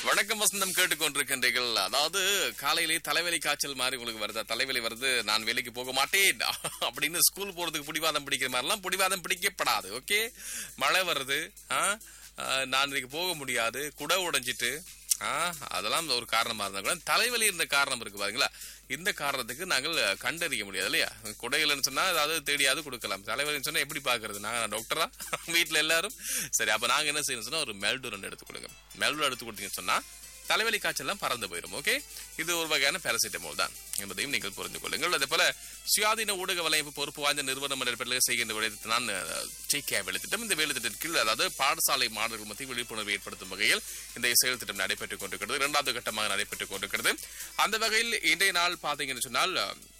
வணக்கம் வசந்தம் கேட்டுக்கொண்டிருக்கின்றீர்கள் அதாவது காலையிலே தலைவலி காய்ச்சல் மாதிரி உங்களுக்கு வருதா தலைவலி வருது நான் வேலைக்கு போக மாட்டேன் அப்படின்னு ஸ்கூல் போறதுக்கு பிடிவாதம் பிடிக்கிற மாதிரிலாம் பிடிவாதம் பிடிக்கப்படாது ஓகே மழை வருது ஆ, ஆ, நான் இன்னைக்கு போக முடியாது குடை உடைஞ்சிட்டு ஆ, அதெல்லாம் ஒரு காரணமா இருந்தா கூட தலைவலி இருந்த காரணம் இருக்கு பாருங்களா இந்த காரணத்துக்கு நாங்கள் கண்டறிய முடியாது இல்லையா குடைகள்னு சொன்னா ஏதாவது தேடியாவது கொடுக்கலாம் தலைவலின்னு சொன்னா எப்படி பாக்குறது நாங்க டாக்டரா வீட்ல எல்லாரும் சரி அப்ப நாங்க என்ன செய்யணும் சொன்னா ஒரு மெல்டூரன் எடுத்து கொடுங்க மெல்டூர் எடுத்து கொடுத்தீங்கன்னு சொன்னா தலைவலி காய்ச்சல்லாம் பறந்து போயிடும் ஓகே இது ஒரு வகையான பேராசிட்டமோல் தான் என்பதையும் நீங்கள் புரிந்து கொள்ளுங்கள் அதே போல சுயாதீன ஊடக வலையமைப்பு பொறுப்பு வாய்ந்த நிறுவனம் என்ற பெயரில் செய்கின்ற விளையத்தை நான் டேக் வேலைத்திட்டம் இந்த வேலைத்திட்டத்தின் கீழ் அதாவது பாடசாலை மாணவர்கள் மத்தியில் விழிப்புணர்வு ஏற்படுத்தும் வகையில் இந்த செயல் திட்டம் நடைபெற்றுக் கொண்டிருக்கிறது இரண்டாவது கட்டமாக நடைபெற்றுக் கொண்டிருக்கிறது அந்த வகையில் இன்றைய நாள் பார்த்தீங்கன்னு சொன்னால்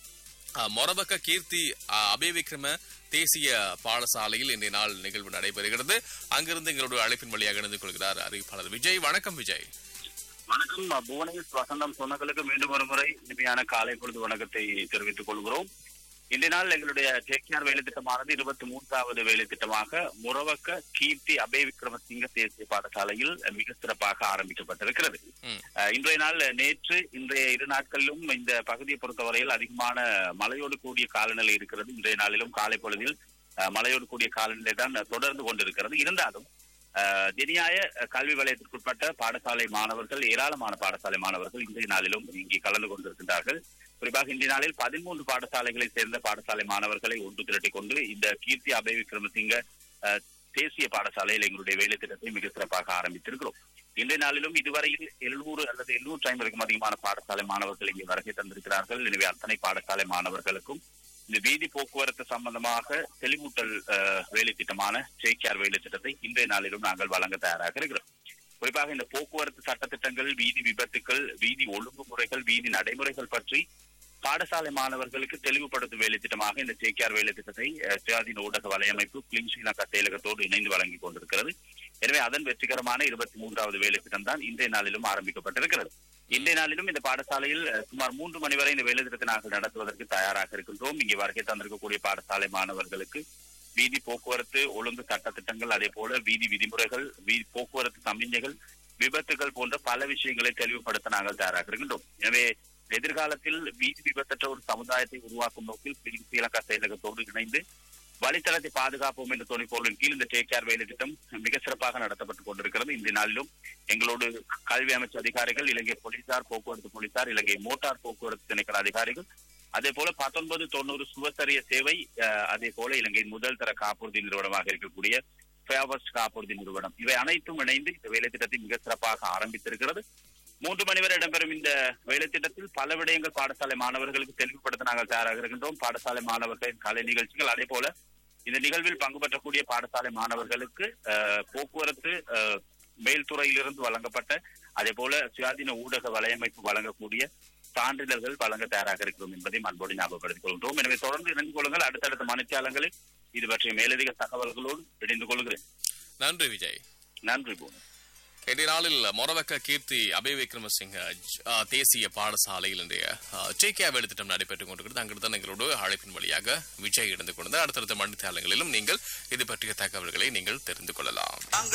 அஹ், மொரபக்க கீர்த்தி அஹ், அபயவிக்ரம தேசிய பாடசாலையில் இன்றைய நாள் நிகழ்வு நடைபெறுகிறது அங்கிருந்து எங்களுடைய அழைப்பின் வழியாக இணைந்து கொள்கிறார் அறிவிப்பாளர் விஜய் வணக்கம் விஜய் வணக்கம் புவனேஷ் வசந்தம் சொன்னங்களுக்கு மீண்டும் ஒரு முறை இனிமையான காலை பொழுது வணக்கத்தை தெரிவித்துக் கொள்கிறோம் இன்றைய நாள் எங்களுடைய டேக்கியார் வேலை திட்டமானது இருபத்தி மூன்றாவது வேலை திட்டமாக முறவக்க கீர்த்தி அபய விக்ரமசிங்க தேசிய பாடசாலையில் மிக சிறப்பாக ஆரம்பிக்கப்பட்டிருக்கிறது ம். அஹ், இன்றைய நாள் நேற்று இன்றைய இரு நாட்களிலும் இந்த பகுதியை பொறுத்தவரையில் அதிகமான மழையோடு கூடிய காலநிலை இருக்கிறது இன்றைய நாளிலும் காலை பொழுதில் அஹ், மழையோடு கூடிய காலநிலை தான் தொடர்ந்து கொண்டிருக்கிறது இருந்தாலும் அஹ், தினியாய கல்வி வலயத்திற்குட்பட்ட பாடசாலை மாணவர்கள் ஏராளமான பாடசாலை மாணவர்கள் இன்றைய நாளிலும் இங்கே கலந்து கொண்டிருக்கின்றார்கள் குறிப்பாக இன்றைய நாளில் பதிமூன்று பாடசாலைகளை சேர்ந்த பாடசாலை மாணவர்களை ஒன்று திரட்டிக் கொண்டு இந்த கீர்த்தி அபய விக்ரமசிங்க அஹ், தேசிய பாடசாலையில் எங்களுடைய வேலை திட்டத்தை மிக சிறப்பாக ஆரம்பித்திருக்கிறோம் இன்றைய நாளிலும் இதுவரையில் எழுநூறு அல்லது எழுநூற்றி ஐம்பதுக்கும் அதிகமான பாடசாலை மாணவர்கள் இங்கே வருகை தந்திருக்கிறார்கள் எனவே அத்தனை பாடசாலை மாணவர்களுக்கும் இந்த வீதி போக்குவரத்து சம்பந்தமாக தெளிவூட்டல் அஹ், வேலை திட்டமான ஜேகேஆர் வேலை திட்டத்தை இன்றைய நாளிலும் நாங்கள் வழங்க தயாராக இருக்கிறோம் குறிப்பாக இந்த போக்குவரத்து சட்டத்திட்டங்கள் வீதி விபத்துக்கள் வீதி ஒழுங்குமுறைகள் வீதி நடைமுறைகள் பற்றி பாடசாலை மாணவர்களுக்கு தெளிவுபடுத்தும் வேலை திட்டமாக இந்த ஜேகேஆர் வேலை திட்டத்தை அஹ், சுயாதீன ஊடக வலையமைப்பு கிளீன் ஸ்ரீலங்கா செயலகத்தோடு இணைந்து வழங்கிக் கொண்டிருக்கிறது எனவே அதன் வெற்றிகரமான இருபத்தி மூன்றாவது வேலை திட்டம் தான் இன்றைய நாளிலும் ஆரம்பிக்கப்பட்டிருக்கிறது இன்றைய நாளிலும் இந்த பாடசாலையில் அஹ், சுமார் மூன்று மணி வரை இந்த வேலை திட்டத்தை நாங்கள் நடத்துவதற்கு தயாராக இருக்கின்றோம் இங்கே வருகை தந்திருக்கக்கூடிய பாடசாலை மாணவர்களுக்கு வீதி போக்குவரத்து ஒழுங்கு சட்டத்திட்டங்கள் அதே போல வீதி விதிமுறைகள் வீதி போக்குவரத்து சமிஞ்சைகள் விபத்துகள் போன்ற பல விஷயங்களை தெளிவுபடுத்த நாங்கள் தயாராக இருக்கின்றோம் எனவே எதிர்காலத்தில் வீதி விபத்தற்ற ஒரு சமுதாயத்தை உருவாக்கும் நோக்கில் பிரிவு ஸ்ரீலங்கா செயலகத்தோடு இணைந்து வழித்தடத்தை பாதுகாப்போம் என்ற துணைப்பொருளின் கீழ் இந்த டேக் கேர் வேலை திட்டம் மிக சிறப்பாக நடத்தப்பட்டுக் கொண்டிருக்கிறது இந்த நாளிலும் எங்களோடு கல்வி அமைச்சு அதிகாரிகள் இலங்கை போலீசார் போக்குவரத்து போலீசார் இலங்கை மோட்டார் போக்குவரத்து திணைக்கள அதிகாரிகள் அதே போல பத்தொன்பது தொண்ணூறு சுவசரிய சேவை அஹ், அதே போல இலங்கையின் முதல் தர காப்புறுதி நிறுவனமாக இருக்கக்கூடிய ஃபேவர்ஸ்ட் காப்புறுதி நிறுவனம் இவை அனைத்தும் இணைந்து இந்த வேலை திட்டத்தை மிக சிறப்பாக ஆரம்பித்திருக்கிறது மூன்று மணி வரை இடம்பெறும் இந்த வேலை திட்டத்தில் பல விடயங்கள் பாடசாலை மாணவர்களுக்கு தெளிவுபடுத்த நாங்கள் தயாராக இருக்கின்றோம் பாடசாலை மாணவர்களின் கலை நிகழ்ச்சிகள் அதே போல இந்த நிகழ்வில் பங்கு பெற்றக்கூடிய பாடசாலை மாணவர்களுக்கு அஹ், போக்குவரத்து அஹ், மேல்துறையிலிருந்து வழங்கப்பட்ட அதே போல சுயாதீன ஊடக வலையமைப்பு வழங்கக்கூடிய சான்றிதழ்கள் வழங்க தயாராக இருக்கிறோம் என்பதை அன்போடு ஞாபகப்படுத்திக் கொள்கிறோம் எனவே தொடர்ந்து இணைந்து கொள்ளுங்கள் அடுத்தடுத்த மனுச்சாலங்களில் இது பற்றிய மேலதிக தகவல்களோடு இணைந்து கொள்கிறேன் நன்றி விஜய் நன்றி பூமி இன்றைய நாளில் மொரவக்க கீர்த்தி அபய விக்ரமசிங்க அஹ், தேசிய பாடசாலையில் இன்றைய ஜேகே வேலை திட்டம் நடைபெற்றுக் கொண்டிருக்கிறது அங்கிருந்து தான் எங்களோட அழைப்பின் வழியாக விஜய் இணைந்து கொண்டு அடுத்தடுத்த மணித்தாளங்களிலும் நீங்கள் இது பற்றிய தகவல்களை நீங்கள் தெரிந்து கொள்ளலாம்